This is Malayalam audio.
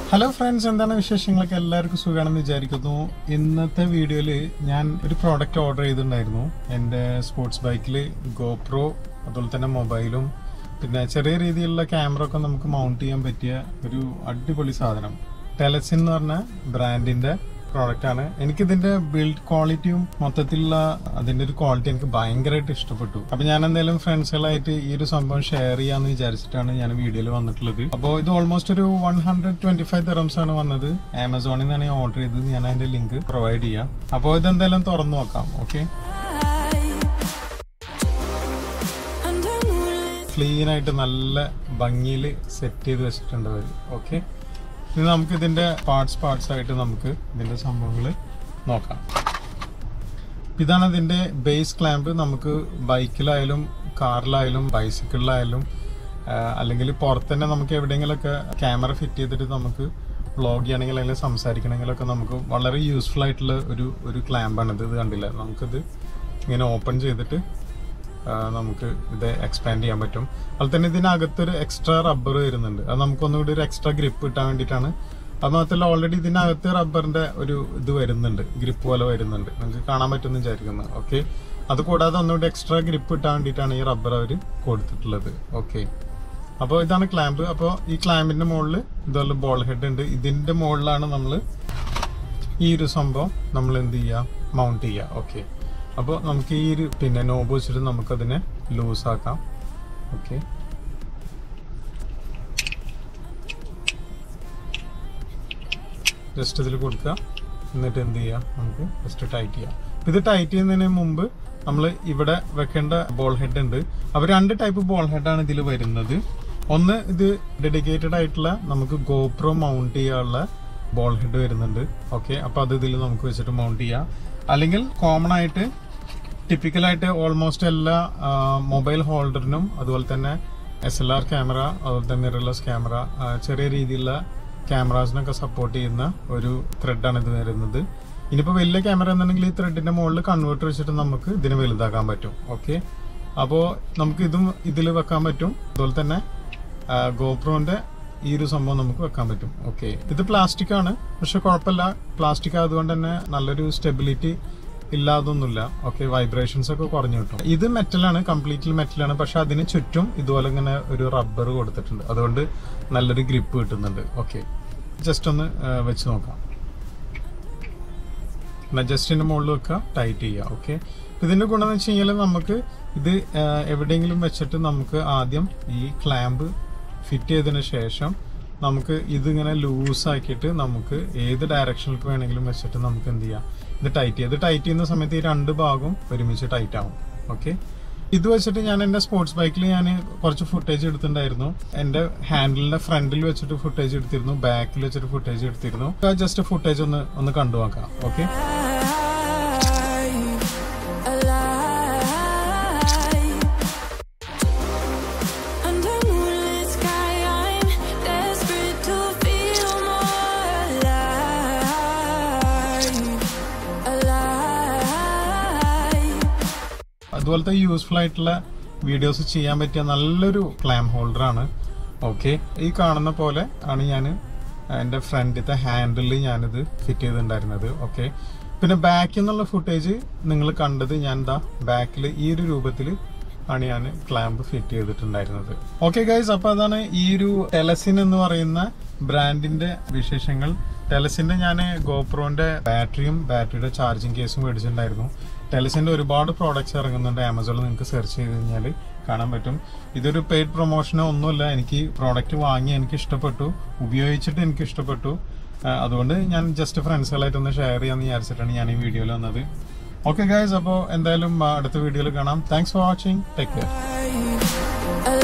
ഹലോ ഫ്രണ്ട്സ് എന്താണ് വിശേഷങ്ങളൊക്കെ എല്ലാവർക്കും സുഖമാണെന്ന് വിചാരിക്കുന്നു ഇന്നത്തെ വീഡിയോയിൽ ഞാൻ ഒരു പ്രോഡക്റ്റ് ഓർഡർ ചെയ്തിട്ടുണ്ടായിരുന്നു എൻ്റെ സ്പോർട്സ് ബൈക്കിൽ ഗോപ്രോ അതുപോലെ തന്നെ മൊബൈലും പിന്നെ ചെറിയ രീതിയിലുള്ള ക്യാമറ ഒക്കെ നമുക്ക് മൗണ്ട് ചെയ്യാൻ പറ്റിയ ഒരു അടിപൊളി സാധനം ടെലസിൻ എന്ന് പറഞ്ഞ ബ്രാൻഡിന്റെ പ്രോഡക്റ്റ് ആണ് എനിക്കിതിന്റെ ബിൽഡ് ക്വാളിറ്റിയും മൊത്തത്തിലുള്ള അതിന്റെ ഒരു ക്വാളിറ്റി എനിക്ക് ഭയങ്കരമായിട്ട് ഇഷ്ടപ്പെട്ടു അപ്പൊ ഞാൻ എന്തായാലും ഫ്രണ്ട്സുകളായിട്ട് ഈ ഒരു സംഭവം ഷെയർ ചെയ്യാന്ന് വിചാരിച്ചിട്ടാണ് ഞാൻ വീഡിയോയിൽ വന്നിട്ടുള്ളത് അപ്പോൾ ഇത് ഓൾമോസ്റ്റ് ഒരു വൺ ഹൺഡ്രഡ് ട്വന്റി ഫൈവ് തെറംസ് ആണ് വന്നത് ആമസോണിൽ നിന്നാണ് ഞാൻ ഓർഡർ ചെയ്തത് ഞാൻ അതിന്റെ ലിങ്ക് പ്രൊവൈഡ് ചെയ്യാം അപ്പോൾ ഇതെന്തായാലും തുറന്നു നോക്കാം ഓക്കെ ക്ലീൻ ആയിട്ട് നല്ല ഭംഗിയിൽ സെറ്റ് ചെയ്ത് വെച്ചിട്ടുണ്ട് അവർ ഓക്കെ ഇനി നമുക്ക് ഇതിന്റെ പാർട്സ് പാർട്സ് ആയിട്ട് നമുക്ക് ഇതിന്റെ സംഭവങ്ങൾ നോക്കാം ഇതാണ് ഇതിന്റെ ബേസ് ക്ലാമ്പ് നമുക്ക് ബൈക്കിലായാലും കാറിലായാലും ബൈസിക്കിളിലായാലും അല്ലെങ്കിൽ പുറത്ത് തന്നെ നമുക്ക് എവിടെയെങ്കിലുമൊക്കെ ക്യാമറ ഫിറ്റ് ചെയ്തിട്ട് നമുക്ക് വ്ളോഗ് ചെയ്യണമെങ്കിൽ അല്ലെങ്കിൽ സംസാരിക്കണമെങ്കിലൊക്കെ നമുക്ക് വളരെ യൂസ്ഫുൾ ആയിട്ടുള്ള ഒരു ഒരു ക്ലാമ്പാണ് ഇത് ഇത് കണ്ടില്ല നമുക്കിത് ഇങ്ങനെ ഓപ്പൺ ചെയ്തിട്ട് ആ, നമുക്ക് ഇത് എക്സ്പാൻഡ് ചെയ്യാൻ പറ്റും അതുപോലെ തന്നെ ഇതിനകത്തൊരു എക്സ്ട്രാ റബ്ബർ വരുന്നുണ്ട് അത് നമുക്ക് ഒന്നുകൂടി ഒരു എക്സ്ട്രാ ഗ്രിപ്പ് കിട്ടാൻ വേണ്ടിയിട്ടാണ് അത് മാത്രമല്ല ഓൾറെഡി ഇതിനകത്ത് റബ്ബറിന്റെ ഒരു ഇത് വരുന്നുണ്ട് ഗ്രിപ്പ് പോലെ വരുന്നുണ്ട് നിങ്ങൾക്ക് കാണാൻ പറ്റുമെന്ന് വിചാരിക്കുന്നു ഓക്കെ അത് കൂടാതെ ഒന്നുകൂടി എക്സ്ട്രാ ഗ്രിപ്പ് കിട്ടാൻ വേണ്ടിയിട്ടാണ് ഈ റബ്ബർ അവർ കൊടുത്തിട്ടുള്ളത് ഓക്കെ അപ്പോൾ ഇതാണ് ക്ലാമ്പ് അപ്പോൾ ഈ ക്ലാമ്പിന്റെ മുകളിൽ ഇതുപോലെ ബോൾ ഹെഡ് ഉണ്ട് ഇതിന്റെ മുകളിലാണ് നമ്മൾ ഈ ഒരു സംഭവം നമ്മൾ എന്ത് ചെയ്യുക മൗണ്ട് ചെയ്യുക ഓക്കെ അപ്പോൾ നമുക്ക് ഈ ഒരു പിന്നെ നോബ് വെച്ചിട്ട് നമുക്കതിനെ ലൂസ് ആക്കാം ഓക്കെ ജസ്റ്റ് ഇതിൽ കൊടുക്കുക എന്നിട്ട് എന്ത് ചെയ്യുക നമുക്ക് ജസ്റ്റ് ടൈറ്റ് ചെയ്യാം ഇത് ടൈറ്റ് ചെയ്യുന്നതിന് മുമ്പ് നമ്മൾ ഇവിടെ വെക്കേണ്ട ബോൾ ഹെഡ് ഉണ്ട് അപ്പോൾ രണ്ട് ടൈപ്പ് ബോൾ ഹെഡാണ് ഇതിൽ വരുന്നത് ഒന്ന് ഇത് ഡെഡിക്കേറ്റഡ് ആയിട്ടുള്ള നമുക്ക് ഗോപ്രോ മൗണ്ട് ചെയ്യാനുള്ള ബോൾ ഹെഡ് വരുന്നുണ്ട് ഓക്കെ അപ്പോൾ അത് ഇതിൽ നമുക്ക് വെച്ചിട്ട് മൗണ്ട് ചെയ്യാം അല്ലെങ്കിൽ കോമൺ ആയിട്ട് ടിപ്പിക്കലായിട്ട് ഓൾമോസ്റ്റ് എല്ലാ മൊബൈൽ ഹോൾഡറിനും അതുപോലെ തന്നെ എസ് എൽ ആർ ക്യാമറ അതുപോലെ തന്നെ മിറർലെസ് ക്യാമറ ചെറിയ രീതിയിലുള്ള ക്യാമറാസിനൊക്കെ സപ്പോർട്ട് ചെയ്യുന്ന ഒരു ത്രെഡാണ് ഇത് വരുന്നത് ഇനിയിപ്പോൾ വലിയ ക്യാമറ എന്നുണ്ടെങ്കിൽ ഈ ത്രെഡിന്റെ മുകളിൽ കൺവേർട്ടർ വെച്ചിട്ട് നമുക്ക് ഇതിനെ വലുതാക്കാൻ പറ്റും ഓക്കെ അപ്പോൾ നമുക്ക് ഇതും ഇതിൽ വെക്കാൻ പറ്റും അതുപോലെ തന്നെ ഗോപ്രോന്റെ ഈ ഒരു സംഭവം നമുക്ക് വെക്കാൻ പറ്റും ഓക്കെ ഇത് പ്ലാസ്റ്റിക് ആണ് പക്ഷെ കുഴപ്പമില്ല പ്ലാസ്റ്റിക് ആയതുകൊണ്ട് തന്നെ നല്ലൊരു സ്റ്റെബിലിറ്റി ഇല്ലാതൊന്നുമില്ല ഓക്കെ വൈബ്രേഷൻസ് ഒക്കെ കുറഞ്ഞു കിട്ടും ഇത് മെറ്റലാണ് കംപ്ലീറ്റ്ലി മെറ്റലാണ് പക്ഷെ അതിന് ചുറ്റും ഇതുപോലെ ഇങ്ങനെ ഒരു റബ്ബർ കൊടുത്തിട്ടുണ്ട് അതുകൊണ്ട് നല്ലൊരു ഗ്രിപ്പ് കിട്ടുന്നുണ്ട് ഓക്കെ ജസ്റ്റ് ഒന്ന് ആ, വെച്ച് നോക്കാം എന്നാൽ ജസ്റ്റിന്റെ മുകളിൽ വെക്കുക ടൈറ്റ് ചെയ്യുക ഓക്കെ ഇതിന്റെ ഗുണം എന്ന് വെച്ച് കഴിഞ്ഞാൽ നമുക്ക് ഇത് ആ, എവിടെയെങ്കിലും വെച്ചിട്ട് നമുക്ക് ആദ്യം ഈ ക്ലാമ്പ് ഫിറ്റ് ചെയ്തതിന് ശേഷം നമുക്ക് ഇതിങ്ങനെ ലൂസ് ആക്കിയിട്ട് നമുക്ക് ഏത് ഡയറക്ഷനിലേക്ക് വേണമെങ്കിലും വെച്ചിട്ട് നമുക്ക് എന്ത് ചെയ്യാം ഇത് ടൈറ്റ് ചെയ്യാം ഇത് ടൈറ്റ് ചെയ്യുന്ന സമയത്ത് ഈ രണ്ട് ഭാഗവും ഒരുമിച്ച് ടൈറ്റ് ആവും ഓക്കെ ഇത് വെച്ചിട്ട് ഞാൻ എൻ്റെ സ്പോർട്സ് ബൈക്കിൽ ഞാൻ കുറച്ച് ഫുട്ടേജ് എടുത്തിട്ടുണ്ടായിരുന്നു എൻ്റെ ഹാൻഡിലിന്റെ ഫ്രണ്ടിൽ വെച്ചിട്ട് ഫുട്ടേജ് എടുത്തിരുന്നു ബാക്കിൽ വെച്ചിട്ട് ഫുട്ടേജ് എടുത്തിരുന്നു ജസ്റ്റ് ഫുട്ടേജ് ഒന്ന് ഒന്ന് കണ്ടു നോക്കാം okay Under moonlit sky, I'm desperate to feel more alive, alive. അതുപോലത്തെ യൂസ്ഫുൾ ആയിട്ടുള്ള വീഡിയോസ് ചെയ്യാൻ പറ്റിയ നല്ലൊരു ക്ലാം ഹോൾഡർ ആണ് ഓക്കെ ഈ കാണുന്ന പോലെ ആണ് ഞാൻ എൻ്റെ ഫ്രണ്ടിലത്തെ ഹാൻഡിൽ ഞാനിത് ഫിറ്റ് ചെയ്തിട്ടുണ്ടായിരുന്നത് ഓക്കെ പിന്നെ ബാക്കിൽ നിന്നുള്ള ഫുട്ടേജ് നിങ്ങൾ കണ്ടത് ഞാൻ എന്താ ബാക്കിൽ ഈ ഒരു രൂപത്തിൽ ആണ് ഞാൻ ക്ലാമ്പ് ഫിറ്റ് ചെയ്തിട്ടുണ്ടായിരുന്നത് ഓക്കെ ഗൈസ് അപ്പൊ അതാണ് ഈ ഒരു ടെലസിൻ എന്ന് പറയുന്ന ബ്രാൻഡിന്റെ വിശേഷങ്ങൾ ടെലസിന്റെ ഞാൻ ഗോപ്രോന്റെ ബാറ്ററിയും ബാറ്ററിയുടെ ചാർജിങ് കേസും മേടിച്ചിട്ടുണ്ടായിരുന്നു ടെലസിന്റെ ഒരുപാട് പ്രോഡക്റ്റ്സ് ഇറങ്ങുന്നുണ്ട് ആമസോണിൽ നിങ്ങൾക്ക് സെർച്ച് ചെയ്ത് കഴിഞ്ഞാൽ കാണാൻ പറ്റും ഇതൊരു പെയ്ഡ് പ്രൊമോഷനോ ഒന്നുമില്ല എനിക്ക് പ്രോഡക്റ്റ് വാങ്ങി എനിക്ക് ഇഷ്ടപ്പെട്ടു ഉപയോഗിച്ചിട്ട് എനിക്ക് ഇഷ്ടപ്പെട്ടു ആ, അതുകൊണ്ട് ഞാൻ ജസ്റ്റ് ഫ്രണ്ട്സുകളായിട്ടൊന്ന് ഷെയർ ചെയ്യാന്ന് വിചാരിച്ചിട്ടാണ് ഞാൻ ഈ വീഡിയോയിൽ വന്നത് ഓക്കെ ഗൈസ് അപ്പോൾ എന്തായാലും ആ, അടുത്ത വീഡിയോയിൽ കാണാം thanks for watching take care alive.